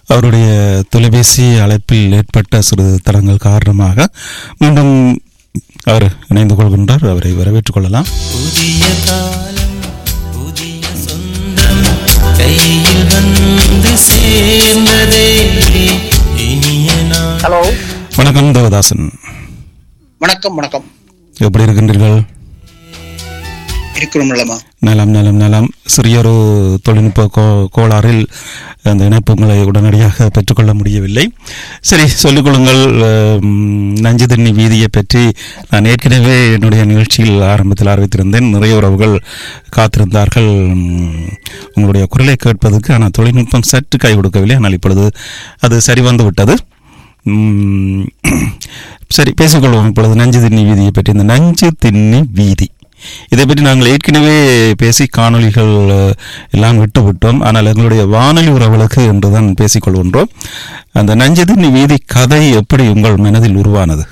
அவருடைய தொலைபேசி அழைப்பில் ஏற்பட்ட சிறு தடங்கள் காரணமாக மீண்டும் அவர் இணைந்து கொள்கின்றார் அவரை வரவேற்றுக் கொள்ளலாம் புதிய காலம் புதிய சொந்தம் கையில் வந்து சேர்ந்ததே இனிய நாள் ஹலோ வணக்கம் தேவதாசன் வணக்கம் வணக்கம் எப்படி இருக்கின்றீர்கள் இருக்கிறோம் நல்லமா நலம் நலம் நலம் சிறியொரு தொழில்நுட்ப கோ கோளாறில் அந்த இணைப்பு உங்களை உடனடியாக பெற்றுக்கொள்ள முடியவில்லை சரி சொல்லிக் கொள்ளுங்கள் உம், நஞ்சு தண்ணி வீதியை பற்றி நான் ஏற்கனவே என்னுடைய நிகழ்ச்சியில் ஆரம்பத்தில் ஆரம்பித்திருந்தேன் நிறைய உறவுகள் காத்திருந்தார்கள் உம், உங்களுடைய குரலை கேட்பதற்கு ஆனால் தொழில்நுட்பம் சற்று கை கொடுக்கவில்லை ஆனால் இப்பொழுது அது சரி வந்து விட்டது உம், சரி பேசிக்கொள்வோம் இப்பொழுது நஞ்சு திண்ணி வீதியை பற்றி இந்த நஞ்சு திண்ணி வீதி இதை பற்றி நாங்கள் ஏற்கனவே பேசி காணொளிகள் அஹ், எல்லாம் விட்டு விட்டோம் ஆனால் எங்களுடைய வானொலி உறவுகளுக்கு என்றுதான் பேசிக்கொள்கின்றோம் அந்த நஞ்சு திண்ணி வீதி கதை எப்படி உங்கள் மனதில் உருவானது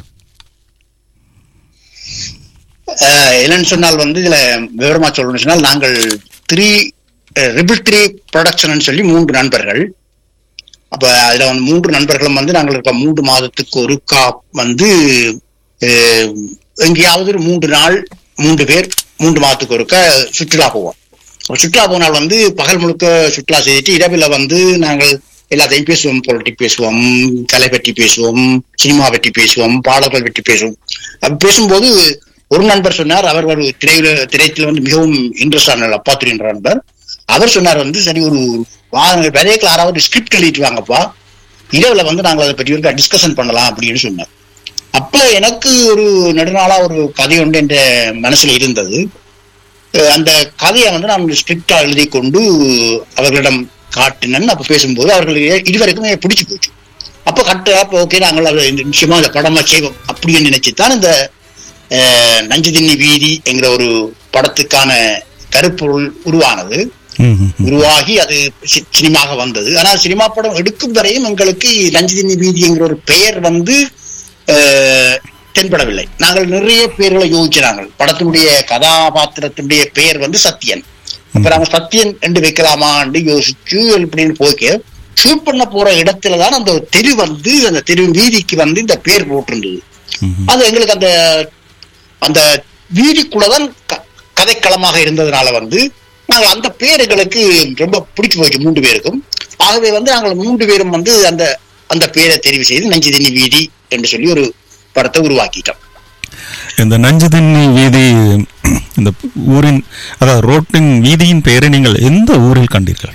அஹ், என்னன்னு சொன்னால் வந்து இதுல விவரமா சொல்லணும்னு சொன்னால் நாங்கள் த்ரீ ரிபிள் த்ரீ ப்ரொடக்ஷன் சொல்லி மூன்று நண்பர்கள் அப்ப அதுல வந்து மூன்று நண்பர்களும் வந்து நாங்கள் இருக்க மூன்று மாதத்துக்கு ஒருக்கா வந்து அஹ், எங்கேயாவது ஒரு மூன்று நாள் மூன்று பேர் மூன்று மாதத்துக்கு ஒருக்கா சுற்றுலா போவோம் அப்ப சுற்றுலா போனால் வந்து பகல் முழுக்க சுற்றுலா செய்துட்டு இரவுல வந்து நாங்கள் எல்லாத்தையும் பேசுவோம் பொலிட்டிக் பேசுவோம் கலை பற்றி பேசுவோம் சினிமா பற்றி பேசுவோம் பாடல்கள் பற்றி பேசுவோம் அப்ப பேசும்போது ஒரு நண்பர் சொன்னார் அவர் ஒரு திரையில திரைத்துல வந்து மிகவும் இன்ட்ரெஸ்டான அப்பாத்துரி என்ற நண்பர் அவர் சொன்னார் வந்து சரி ஒரு விதைகள் யாராவது ஸ்கிரிப்ட் எழுதிட்டு வாங்கப்பா இரவுல வந்து நாங்கள் அதை பற்றி ஒரு டிஸ்கஷன் பண்ணலாம் அப்படின்னு சொன்னார் அப்ப எனக்கு ஒரு நெடுநாளா ஒரு கதை ஒன்று என்ற மனசுல இருந்தது அஹ் அந்த கதையை வந்து நான் ஸ்கிரிப்டா எழுதி கொண்டு அவர்களிடம் காட்டினேன் அப்ப பேசும்போது அவர்கள் இதுவரைக்குமே பிடிச்சு போச்சு அப்ப கட்ட அப்ப ஓகே நாங்கள் அதை இந்த நிச்சயமா அந்த படமா செய்வோம் அப்படின்னு நினைச்சுதான் இந்த அஹ், நஞ்சு திண்ணி வீதி என்கிற ஒரு படத்துக்கான கருப்பொருள் உருவானது ம், ம், ம். உருவாகி அது சி- சினிமாக வந்தது ஆனால் சினிமா படம் எடுக்கும் வரையும் எங்களுக்கு நஞ்சு திண்ணி வீதி என்கிற ஒரு பெயர் வந்து அஹ், தென்படவில்லை நாங்கள் நிறைய பேர்களை யோசிச்சாங்க படத்தினுடைய கதாபாத்திரத்தினுடைய பெயர் வந்து சத்யன் அப்ப நாங்க சத்யன் என்று வைக்கலாமா என்று யோசிச்சு இப்படின்னு போய்க்க ஷூட் பண்ண போற இடத்துல தான் அந்த தெரு வந்து அந்த தெரு வீதிக்கு வந்து இந்த பேர் போட்டிருந்தது ம், ம். அது எங்களுக்கு அந்த அந்த வீதிக்குள்ளதான் க- கதைக்களமாக இருந்ததுனால வந்து நாங்கள் அந்த பேர் எங்களுக்கு ரொம்ப பிடிச்சு போயிடுச்சு மூன்று பேருக்கும் ஆகவே வந்து நாங்கள் மூன்று பேரும் வந்து அந்த அந்த பேரை தெரிவு செய்து நஞ்சு தண்ணி வீதி என்று சொல்லி ஒரு படத்தை உருவாக்கிட்டோம் இந்த நஞ்சு தண்ணி வீதி இந்த ஊரின் அதாவது ரோட்டின் வீதியின் பெயரை நீங்கள் எந்த ஊரில் கண்டீர்கள்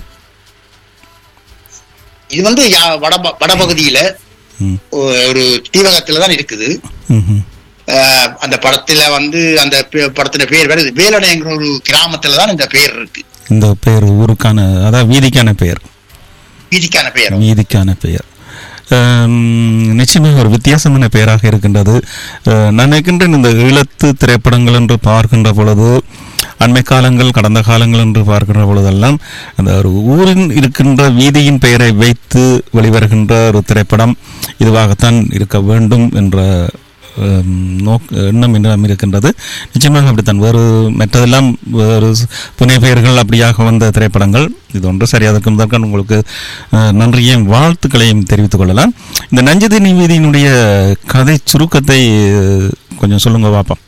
இது வந்து யா- வட வடபகுதியில ம், ஒ- ஒரு தீவகத்துல தான் இருக்குது ம், ம். அஹ் அந்த படத்துல வந்து அந்த பே- படத்துல பேர் வருது வேலனைங்கிற ஒரு கிராமத்துல தான் இந்த பேர் இருக்கு இந்த பெயர் ஊருக்கான அதாவது வீதிக்கான பெயர் வீதிக்கான பெயர் வீதிக்கான பெயர் ஆம், நிச்சயமாக ஒரு வித்தியாசமான பெயராக இருக்கின்றது அஹ், நான் நினைக்கின்றேன் இந்த ஈழத்து திரைப்படங்கள் என்று பார்க்கின்ற பொழுது அண்மை காலங்கள் கடந்த காலங்கள் என்று பார்க்கின்ற பொழுதெல்லாம் அந்த ஒரு ஊரின் இருக்கின்ற வீதியின் பெயரை வைத்து வெளிவருகின்ற ஒரு திரைப்படம் இதுவாகத்தான் இருக்க வேண்டும் என்ற ஹம், நோக் எண்ணம் என்னிடம் இருக்கின்றது நிச்சயமாக அப்படித்தான் வேறு மற்றதெல்லாம் வேறு ஸ்- புனை பெயர்கள் அப்படியாக வந்த திரைப்படங்கள் இது ஒன்று சரியாக இருக்கும் உங்களுக்கு அஹ், நன்றியையும் வாழ்த்துக்களையும் தெரிவித்துக் கொள்ளலாம் இந்த நஞ்சதினி வீதியினுடைய கதை சுருக்கத்தை அஹ், கொஞ்சம் சொல்லுங்க பாப்பா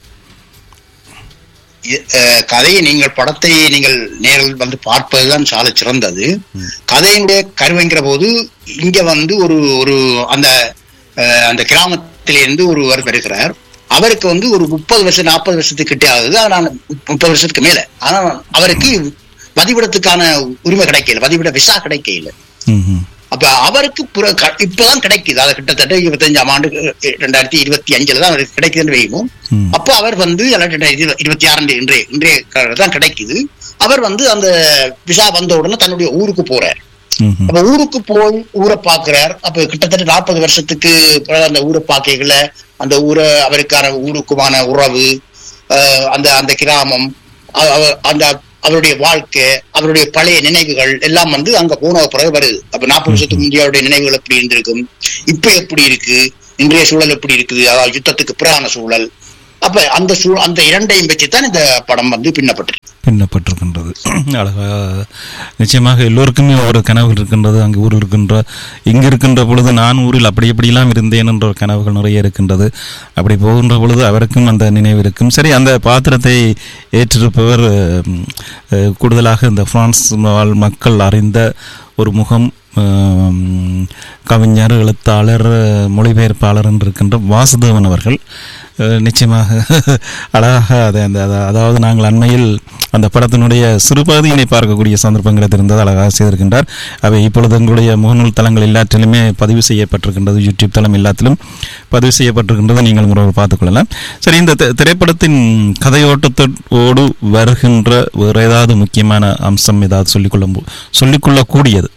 இ- அஹ் கதையை நீங்கள் படத்தை நீங்கள் நேரில் வந்து பார்ப்பதுதான் சால சிறந்தது கதையினுடைய கருவைங்கிற போது இங்க வந்து ஒரு ஒரு அந்த அஹ், அந்த கிராமத்திலிருந்து ஒருவர் வருகிறார் அவருக்கு வந்து ஒரு முப்பது வருஷம் நாற்பது வருஷத்துக்கு கிட்டே ஆகுது ஆனால் முப்பது வருஷத்துக்கு மேல ஆனா அவருக்கு வதிவிடத்துக்கான உரிமை கிடைக்கல வதிவிட விசா கிடைக்கல ம், ம். அப்ப அவருக்கு புற- க- இப்பதான் கிடைக்குது அது கிட்டத்தட்ட இருபத்தஞ்சாம் ஆண்டு அஹ், ரெண்டாயிரத்தி இருபத்தி அஞ்சுல தான் அவருக்கு கிடைக்குதுன்னு வைக்கும் ம். அப்போ அவர் வந்து ரெண்டாயிரத்தி இருபத்தி ஆறு இன்றைய இன்றைய கால தான் கிடைக்குது அவர் வந்து அந்த விசா வந்த உடனே தன்னுடைய ஊருக்கு போறார் ம், ம். அப்ப ஊருக்கு போய் ஊரை பாக்குறார் அப்ப கிட்டத்தட்ட நாற்பது வருஷத்துக்கு பிறகு அந்த ஊரை பார்க்கல அந்த ஊரை அவருக்கான ஊருக்குமான உறவு அஹ், அந்த அந்த கிராமம் அ- அவ- அந்த அவருடைய வாழ்க்கை அவருடைய பழைய நினைவுகள் எல்லாம் வந்து அங்க போன பிறகு வருது அப்ப நாற்பது வருஷத்துக்கு இந்தியாவுடைய நினைவுகள் எப்படி இருந்திருக்கும் இப்ப எப்படி இருக்கு இன்றைய சூழல் எப்படி இருக்குது அதாவது யுத்தத்துக்கு பிறான சூழல் அப்ப அந்த சூ அந்த இரண்டையும் வச்சுதான் இந்த படம் வந்து பின்னப்பட்டிருக்கு பின்னப்பட்டிருக்கின்றது அழகா நிச்சயமாக எல்லோருக்குமே ஒரு கனவுகள் இருக்கின்றது அங்கு ஊரில் இருக்கின்ற இங்கு இருக்கின்ற பொழுது நான் ஊரில் அப்படி எப்படிலாம் இருந்தேன் என்ற ஒரு கனவுகள் நிறைய இருக்கின்றது அப்படி போகின்ற பொழுது அவருக்கும் அந்த நினைவு இருக்கும் சரி அந்த பாத்திரத்தை ஏற்றிருப்பவர் உம், அஹ், கூடுதலாக இந்த பிரான்ஸ் வாழ் மக்கள் அறிந்த ஒரு முகம் உம், கவிஞர் எழுத்தாளர் மொழிபெயர்ப்பாளர் என்று இருக்கின்ற வாசுதேவன் அவர்கள் அஹ், நிச்சயமாக அழகாக அதை அந்த அத- அதாவது நாங்கள் அண்மையில் அந்த படத்தினுடைய சிறுபகுதியினை பார்க்கக்கூடிய சந்தர்ப்பம் கிடைத்திருந்தது அழகாக செய்திருக்கின்றார் அவை இப்பொழுது எங்களுடைய முகநூல் தளங்கள் எல்லாற்றிலுமே பதிவு செய்யப்பட்டிருக்கின்றது யூடியூப் தளம் எல்லாத்திலும் பதிவு செய்யப்பட்டிருக்கின்றது நீங்கள் முறை பார்த்துக்கொள்ளலாம் சரி இந்த தி- திரைப்படத்தின் கதையோட்டத்தோடு வருகின்ற வேறு ஏதாவது முக்கியமான அம்சம் ஏதாவது சொல்லிக்கொள்ள மு- சொல்லிக்கொள்ளக்கூடியது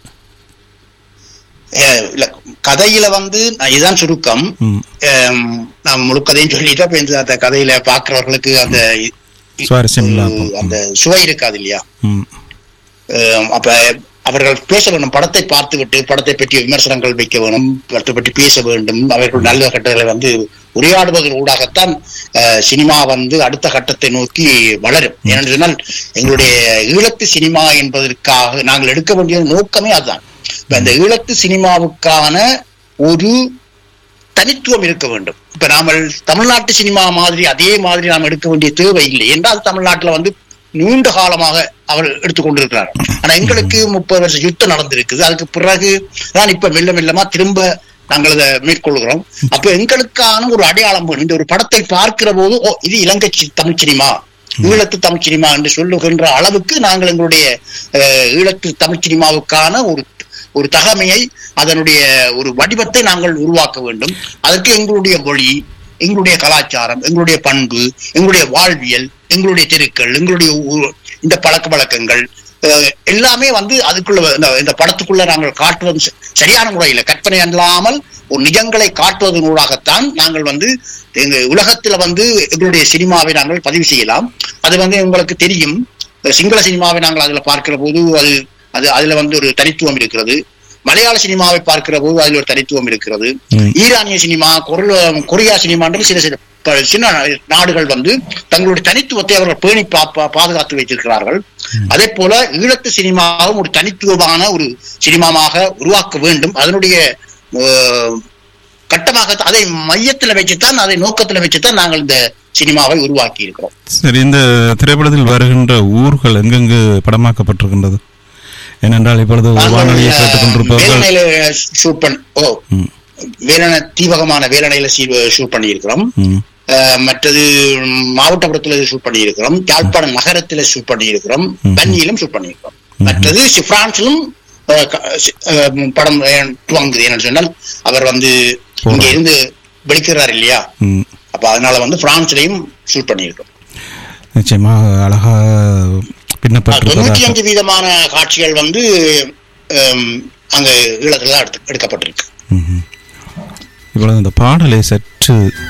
அஹ் இல்ல, கதையில வந்து நான் இதுதான் சுருக்கம் ம். அஹ் நான் முழு கதையும் சொல்லிட்டா இப்ப இந்த அந்த கதையில பாக்குறவர்களுக்கு அந்த இ- சுவாரஸ்யம் இல்லாம. அந்த சுவை இருக்காது இல்லையா ம் அஹ் அப்ப அவர்கள் பேச வேணும் படத்தை பார்த்து விட்டு படத்தை பற்றி விமர்சனங்கள் வைக்க வேணும் படத்தை பற்றி பேச வேண்டும் அவர்கள் நல்ல கட்டங்களை வந்து உரையாடுவதன் ஊடாகத்தான் அஹ், சினிமா வந்து அடுத்த கட்டத்தை நோக்கி வளரும் ஏனென்று சொன்னால் எங்களுடைய ஈழத்து சினிமா என்பதற்காக நாங்கள் எடுக்க வேண்டிய நோக்கமே அதுதான் இப்ப இந்த ஈழத்து சினிமாவுக்கான ஒரு தனித்துவம் இருக்க வேண்டும் இப்ப நாம தமிழ்நாட்டு சினிமா மாதிரி அதே மாதிரி நாம் எடுக்க வேண்டிய தேவை இல்லை என்றால் தமிழ்நாட்டுல வந்து நீண்ட காலமாக அவர் எடுத்துக்கொண்டிருக்கிறார் ஆனா எங்களுக்கு முப்பது வருஷம் யுத்தம் நடந்திருக்குது அதுக்கு பிறகு தான் இப்ப மெல்ல மெல்லமா திரும்ப நாங்கள் அதை மேற்கொள்கிறோம் அப்ப எங்களுக்கான ஒரு அடையாளம் வேணும் இந்த ஒரு படத்தை பார்க்கிற போது ஓ இது இலங்கை சி- தமிழ் சினிமா ஈழத்து தமிழ் சினிமா என்று சொல்லுகின்ற அளவுக்கு நாங்கள் எங்களுடைய அஹ், ஈழத்து தமிழ் சினிமாவுக்கான ஒரு ஒரு தகமையை அதனுடைய ஒரு வடிவத்தை நாங்கள் உருவாக்க வேண்டும் அதற்கு எங்களுடைய மொழி எங்களுடைய கலாச்சாரம் எங்களுடைய பண்பு எங்களுடைய வாழ்வியல் எங்களுடைய தெருக்கள் எங்களுடைய ஊ- இந்த பழக்க வழக்கங்கள் அஹ், எல்லாமே வந்து அதுக்குள்ள இந்த- இந்த படத்துக்குள்ள நாங்கள் காட்டுவது ச- சரியான முறையில் கற்பனை அல்லாமல் ஒரு நிஜங்களை காட்டுவதன் ஊடாகத்தான் நாங்கள் வந்து எங்க உலகத்துல வந்து எங்களுடைய சினிமாவை நாங்கள் பதிவு செய்யலாம் அது வந்து உங்களுக்கு தெரியும் சிங்கள சினிமாவை நாங்கள் அதுல பார்க்கிற போது அது அது அதுல வந்து ஒரு தனித்துவம் இருக்கிறது மலையாள சினிமாவை பார்க்கிற போது அதில் ஒரு தனித்துவம் இருக்கிறது ம். ஈரானிய சினிமா கொரியா- கொரியா சினிமான்றது சில சில ப- சின்ன நாடுகள் வந்து தங்களுடைய தனித்துவத்தை அவர்கள் பேணி பா- பா- பாதுகாத்து வைத்திருக்கிறார்கள் அதே போல ஈழத்து சினிமாவும் ஒரு தனித்துவமான ஒரு சினிமாவாக உருவாக்க வேண்டும் அதனுடைய அஹ், கட்டமாக அதை மையத்துல வச்சுத்தான் அதை நோக்கத்துல வச்சுத்தான் நாங்கள் இந்த சினிமாவை உருவாக்கி இருக்கிறோம் சரி இந்த திரைப்படத்தில் வருகின்ற ஊர்கள் எங்கெங்கு படமாக்கப்பட்டிருக்கின்றது ஏனென்றால் இப்பொழுது வானொலியை கேட்டுக் கொண்டிருப்பவர்கள் வேலனையில ஷூட் பண்ண ஓ ம், வேலனை தீபகமான வேலனையில ஷூட் பண்ணியிருக்கிறோம் ம், அஹ், மற்றது ம், மாவட்டபுரத்துல ஷூட் பண்ணியிருக்கிறோம் யாழ்ப்பாணம் நகரத்துல ஷூட் பண்ணியிருக்கிறோம் ம். பன்னியிலும் ஷூட் பண்ணியிருக்கிறோம் மற்றது சி- பிரான்சிலும் அஹ், க- சி- அஹ், படம் அஹ், துவங்குது என்னன்னு சொன்னால் அவர் வந்து இங்க இருந்து வெளிக்கிறார் இல்லையா ம். அப்ப அதனால வந்து பிரான்ஸ்லயும் ஷூட் பண்ணியிருக்கோம் நிச்சயமாக அழகா தொண்ணூற்றி பின்னப்பட்டிருப்பதாக அஞ்சு வீதமான காட்சிகள் வந்து அம், அங்க ஈழத்துல தான் எடுத்து எடுக்கப்பட்டிருக்கு ம்ஹும். இப்பொழுது இந்த பாடலை சற்று